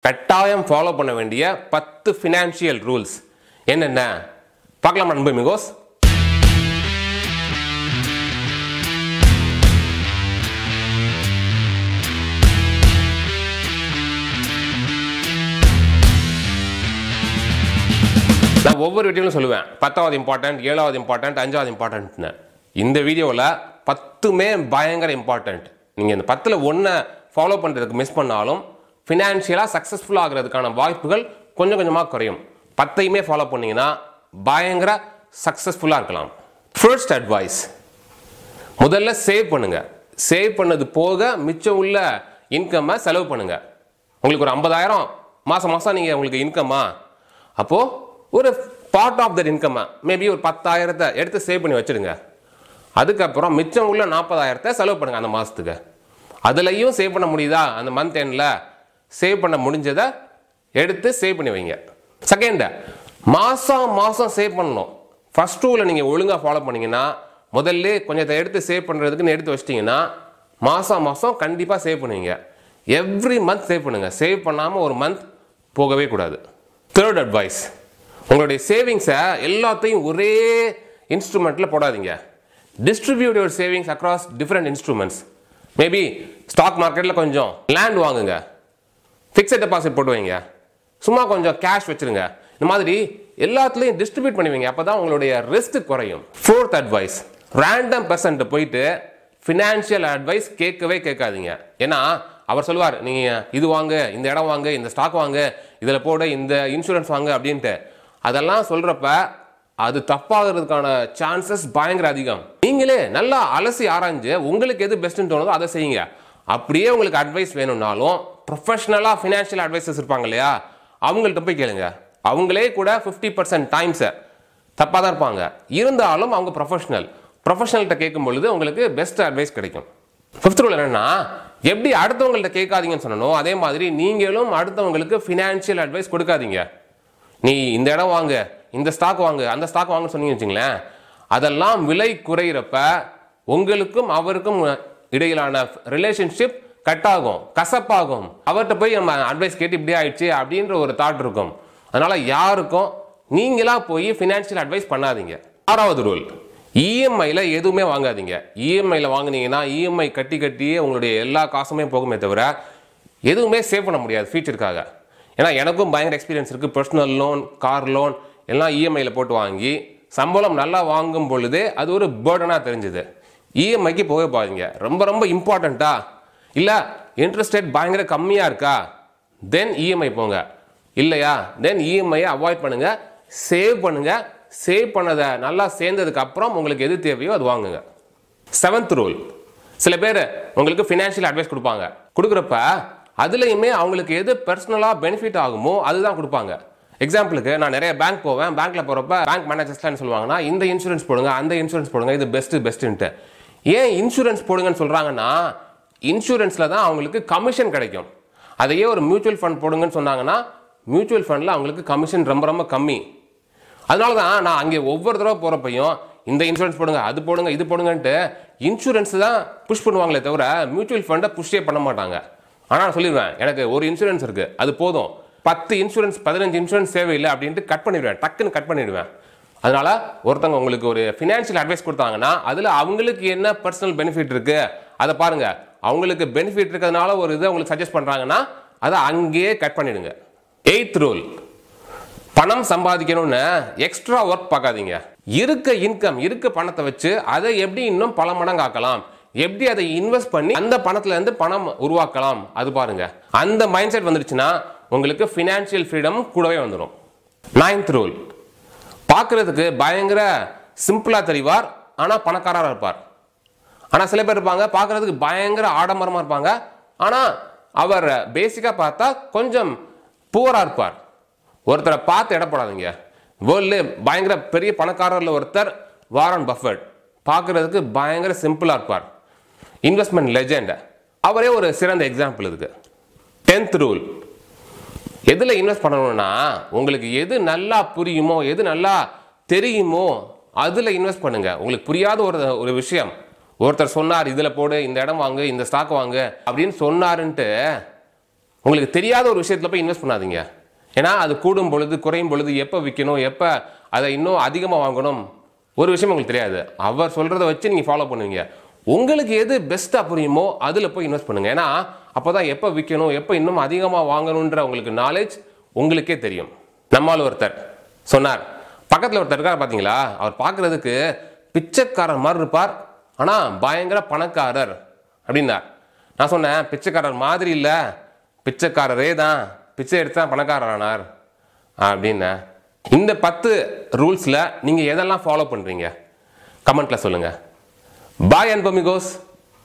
கட்டாயம் ஃபாலோ பண்ண வேண்டிய பத்து ஃபினான்ஷியல் ரூல்ஸ் என்னென்ன பார்க்கலாம் நண்பு மிகோஸ் நான் ஒவ்வொரு வீடியோலும் சொல்லுவேன் பத்தாவது இம்பார்ட்டன்ட் ஏழாவது இம்பார்ட்டன்ட் அஞ்சாவது இம்பார்ட்டன்ட்னு இந்த வீடியோவில் பத்துமே பயங்கர இம்பார்ட்டன்ட் நீங்கள் இந்த பத்தில் ஒன்றை ஃபாலோ பண்ணுறதுக்கு மிஸ் பண்ணாலும் ஃபினான்ஷியலாக சக்ஸஸ்ஃபுல் ஆகிறதுக்கான வாய்ப்புகள் கொஞ்சம் கொஞ்சமாக குறையும் பத்தையுமே ஃபாலோ பண்ணீங்கன்னா பயங்கர சக்ஸஸ்ஃபுல்லாக இருக்கலாம் ஃபர்ஸ்ட் அட்வைஸ் முதல்ல சேவ் பண்ணுங்க சேவ் பண்ணது போக மிச்சம் உள்ள இன்கம்மை செலவு பண்ணுங்க உங்களுக்கு ஒரு ஐம்பதாயிரம் மாதம் மாதம் நீங்கள் உங்களுக்கு இன்கம்மா அப்போது ஒரு பார்ட் ஆஃப் தட் இன்கம்மை மேபி ஒரு பத்தாயிரத்தை எடுத்து சேவ் பண்ணி வச்சுடுங்க அதுக்கப்புறம் மிச்சம் உள்ள நாற்பதாயிரத்தை செலவு பண்ணுங்க அந்த மாதத்துக்கு அதுலேயும் சேவ் பண்ண முடியுதா அந்த மந்த் எண்டில் சேவ் பண்ண முடிஞ்சதை எடுத்து சேவ் பண்ணி வைங்க செகண்ட் மாதம் மாதம் சேவ் பண்ணணும் ஃபர்ஸ்ட் ரூலை நீங்கள் ஒழுங்காக ஃபாலோ பண்ணீங்கன்னா முதல்ல கொஞ்சத்தை எடுத்து சேவ் பண்ணுறதுக்குன்னு எடுத்து வச்சிட்டிங்கன்னா மாதம் மாதம் கண்டிப்பாக சேவ் பண்ணுவீங்க எவ்ரி மந்த் சேவ் பண்ணுங்கள் சேவ் பண்ணாமல் ஒரு மந்த் போகவே கூடாது தேர்ட் அட்வைஸ் உங்களுடைய சேவிங்ஸை எல்லாத்தையும் ஒரே இன்ஸ்ட்ருமெண்ட்டில் போடாதீங்க distribute your savings across different instruments maybe stock மார்க்கெட்டில் கொஞ்சம் லேண்ட் வாங்குங்க ஃபிக்ஸட் டெபாசிட் போட்டு வைங்க சும்மா கொஞ்சம் கேஷ் வச்சிருங்க இந்த மாதிரி எல்லாத்துலேயும் டிஸ்ட்ரிபியூட் பண்ணுவீங்க அப்போ தான் உங்களுடைய ரிஸ்க் குறையும் ஃபோர்த் அட்வைஸ் ரேண்டம் பர்சன்ட் போயிட்டு ஃபினான்ஷியல் அட்வைஸ் கேட்கவே கேட்காதீங்க ஏன்னா அவர் சொல்லுவார் நீங்கள் இது வாங்க இந்த இடம் வாங்க இந்த ஸ்டாக் வாங்க இதில் போட இந்த இன்சூரன்ஸ் வாங்க அப்படின்ட்டு அதெல்லாம் சொல்கிறப்ப அது தப்பாகிறதுக்கான சான்சஸ் பயங்கர அதிகம் நீங்களே நல்லா அலசி ஆராய்ஞ்சு உங்களுக்கு எது பெஸ்ட்னு தோணுதோ அதை செய்யுங்க அப்படியே உங்களுக்கு அட்வைஸ் வேணும்னாலும் ப்ரொஃபஷனலாக ஃபினான்ஷியல் அட்வைசர்ஸ் இருப்பாங்க இல்லையா அவங்கள்ட்ட போய் கேளுங்க அவங்களே கூட ஃபிஃப்டி பர்சன்ட் டைம்ஸை தப்பாக தான் இருப்பாங்க இருந்தாலும் அவங்க ப்ரொஃபஷனல் ப்ரொஃபஷனல்கிட்ட கேட்கும் பொழுது உங்களுக்கு பெஸ்ட் அட்வைஸ் கிடைக்கும் ஃபிஃப்த் ரூல் என்னன்னா எப்படி அடுத்தவங்கள்ட்ட கேட்காதீங்கன்னு சொன்னனோ அதே மாதிரி நீங்களும் அடுத்தவங்களுக்கு ஃபினான்ஷியல் அட்வைஸ் கொடுக்காதீங்க நீ இந்த இடம் வாங்க இந்த ஸ்டாக் வாங்க அந்த ஸ்டாக் வாங்க சொன்னீங்கன்னு வச்சுங்களேன் அதெல்லாம் விலை குறையிறப்ப உங்களுக்கும் அவருக்கும் இடையிலான ரிலேஷன்ஷிப் கட் ஆகும் கசப்பாகும் அவர்கிட்ட போய் நம்ம அட்வைஸ் கேட்டு இப்படி ஆயிடுச்சு அப்படின்ற ஒரு தாட் இருக்கும் அதனால யாருக்கும் நீங்களா போய் ஃபினான்ஷியல் அட்வைஸ் பண்ணாதீங்க ஆறாவது ரூல் இஎம்ஐயில் எதுவுமே வாங்காதீங்க இஎம்ஐயில் வாங்குனீங்கன்னா இஎம்ஐ கட்டி கட்டியே உங்களுடைய எல்லா காசுமே போகுமே தவிர எதுவுமே சேவ் பண்ண முடியாது ஃபியூச்சருக்காக ஏன்னா எனக்கும் பயங்கர எக்ஸ்பீரியன்ஸ் இருக்குது பர்சனல் லோன் கார் லோன் எல்லாம் இஎம்ஐயில் போட்டு வாங்கி சம்பளம் நல்லா வாங்கும் பொழுதே அது ஒரு பேர்டனாக தெரிஞ்சுது இஎம்ஐக்கு போகவே பாருங்க ரொம்ப ரொம்ப இம்பார்ட்டண்ட்டா இல்லை இன்ட்ரெஸ்ட் ரேட் பயங்கர கம்மியாக இருக்கா தென் இஎம்ஐ போங்க இல்லையா தென் இஎம்ஐயை அவாய்ட் பண்ணுங்க சேவ் பண்ணுங்க சேவ் பண்ணதை நல்லா சேர்ந்ததுக்கு அப்புறம் உங்களுக்கு எது தேவையோ அது வாங்குங்க செவன்த் ரூல் சில பேர் உங்களுக்கு ஃபினான்ஷியல் அட்வைஸ் கொடுப்பாங்க கொடுக்குறப்ப அதுலேயுமே அவங்களுக்கு எது பர்சனலாக பெனிஃபிட் ஆகுமோ அதுதான் கொடுப்பாங்க எக்ஸாம்பிளுக்கு நான் நிறைய பேங்க் போவேன் பேங்க்ல போகிறப்ப பேங்க் மேனேஜர்ஸ்லாம் என்ன சொல்லுவாங்கன்னா இந்த இன்சூரன்ஸ் போடுங்க அந்த இன்சூரன்ஸ் போடுங்க இது பெஸ்ட்டு பெஸ்ட்டுன்ட்டு ஏன் இன்சூரன்ஸ் போடுங்கன்னு சொல்கிறாங்கன்னா இன்சூரன்ஸில் தான் அவங்களுக்கு கமிஷன் கிடைக்கும் அதையே ஒரு மியூச்சுவல் ஃபண்ட் போடுங்கன்னு சொன்னாங்கன்னா மியூச்சுவல் ஃபண்டில் அவங்களுக்கு கமிஷன் ரொம்ப ரொம்ப கம்மி அதனால தான் நான் அங்கே ஒவ்வொரு தடவை போகிறப்பையும் இந்த இன்சூரன்ஸ் போடுங்க அது போடுங்க இது போடுங்கன்ட்டு இன்சூரன்ஸ் தான் புஷ் பண்ணுவாங்களே தவிர மியூச்சுவல் ஃபண்டை புஷ்ஷே பண்ண மாட்டாங்க ஆனால் நான் சொல்லிடுவேன் எனக்கு ஒரு இன்சூரன்ஸ் இருக்குது அது போதும் பத்து இன்சூரன்ஸ் பதினஞ்சு இன்சூரன்ஸ் தேவையில்லை அப்படின்ட்டு கட் பண்ணிடுவேன் டக்குன்னு கட் பண்ணிடுவேன் அதனால ஒருத்தவங்க உங்களுக்கு ஒரு ஃபினான்ஷியல் அட்வைஸ் கொடுத்தாங்கன்னா அதில் அவங்களுக்கு என்ன பர்சனல் பெனிஃபிட் இருக்கு அதை பாருங்க அவங்களுக்கு பெனிஃபிட் இருக்கிறதுனால ஒரு இதை உங்களுக்கு சஜஸ்ட் பண்ணுறாங்கன்னா அதை அங்கேயே கட் பண்ணிடுங்க எயித் ரூல் பணம் சம்பாதிக்கணும்னு எக்ஸ்ட்ரா ஒர்க் பார்க்காதீங்க இருக்க இன்கம் இருக்க பணத்தை வச்சு அதை எப்படி இன்னும் பல மடங்கு ஆக்கலாம் எப்படி அதை இன்வெஸ்ட் பண்ணி அந்த பணத்துல இருந்து பணம் உருவாக்கலாம் அது பாருங்க அந்த மைண்ட் செட் வந்துருச்சுன்னா உங்களுக்கு ஃபினான்ஷியல் ஃப்ரீடம் கூடவே வந்துடும் நைன்த் ரூல் பார்க்கறதுக்கு பயங்கர சிம்பிளா தெரிவார் ஆனா பணக்காரராக இருப்பார் ஆனா சில பேர் இருப்பாங்க பார்க்கறதுக்கு பயங்கர ஆடம்பரமா இருப்பாங்க ஆனா அவர் பேசிக்கா பார்த்தா கொஞ்சம் புவரா இருப்பார் ஒருத்தரை பார்த்து இடப்படாதீங்க வேர்ல்டு பயங்கர பெரிய பணக்காரர்ல ஒருத்தர் வாரன் பஃபட் பார்க்கறதுக்கு பயங்கர சிம்பிளா இருப்பார் இன்வெஸ்ட்மெண்ட் லெஜெண்ட் அவரே ஒரு சிறந்த எக்ஸாம்பிள் இதுக்கு டென்த் ரூல் எதில் இன்வெஸ்ட் பண்ணணும்னா உங்களுக்கு எது நல்லா புரியுமோ எது நல்லா தெரியுமோ அதில் இன்வெஸ்ட் பண்ணுங்க உங்களுக்கு புரியாத ஒரு ஒரு விஷயம் ஒருத்தர் சொன்னார் இதில் போடு இந்த இடம் வாங்கு இந்த ஸ்டாக் வாங்கு அப்படின்னு சொன்னாருன்ட்டு உங்களுக்கு தெரியாத ஒரு விஷயத்தில் போய் இன்வெஸ்ட் பண்ணாதீங்க ஏன்னா அது கூடும் பொழுது குறையும் பொழுது எப்போ விற்கணும் எப்போ அதை இன்னும் அதிகமாக வாங்கணும் ஒரு விஷயம் உங்களுக்கு தெரியாது அவர் சொல்கிறத வச்சு நீங்கள் ஃபாலோ பண்ணுவீங்க உங்களுக்கு எது பெஸ்ட்டாக புரியுமோ அதில் போய் இன்வெஸ்ட் பண்ணுங்கள் ஏன்னா அப்போ தான் எப்போ விற்கணும் எப்போ இன்னும் அதிகமாக வாங்கணுன்ற உங்களுக்கு நாலேஜ் உங்களுக்கே தெரியும் நம்மால் ஒருத்தர் சொன்னார் பக்கத்தில் ஒருத்தர் இருக்கார் பார்த்தீங்களா அவர் பார்க்குறதுக்கு பிச்சைக்காரர் மாதிரி இருப்பார் ஆனால் பயங்கர பணக்காரர் அப்படின்னார் நான் சொன்னேன் பிச்சைக்காரர் மாதிரி இல்லை பிச்சைக்காரரே தான் பிச்சை எடுத்தா பணக்காரர் ஆனார் அப்படின்னேன் இந்த பத்து ரூல்ஸில் நீங்கள் எதெல்லாம் ஃபாலோ பண்ணுறீங்க கமெண்ட்டில் சொல்லுங்கள் பாய் அன்பமிகோஸ்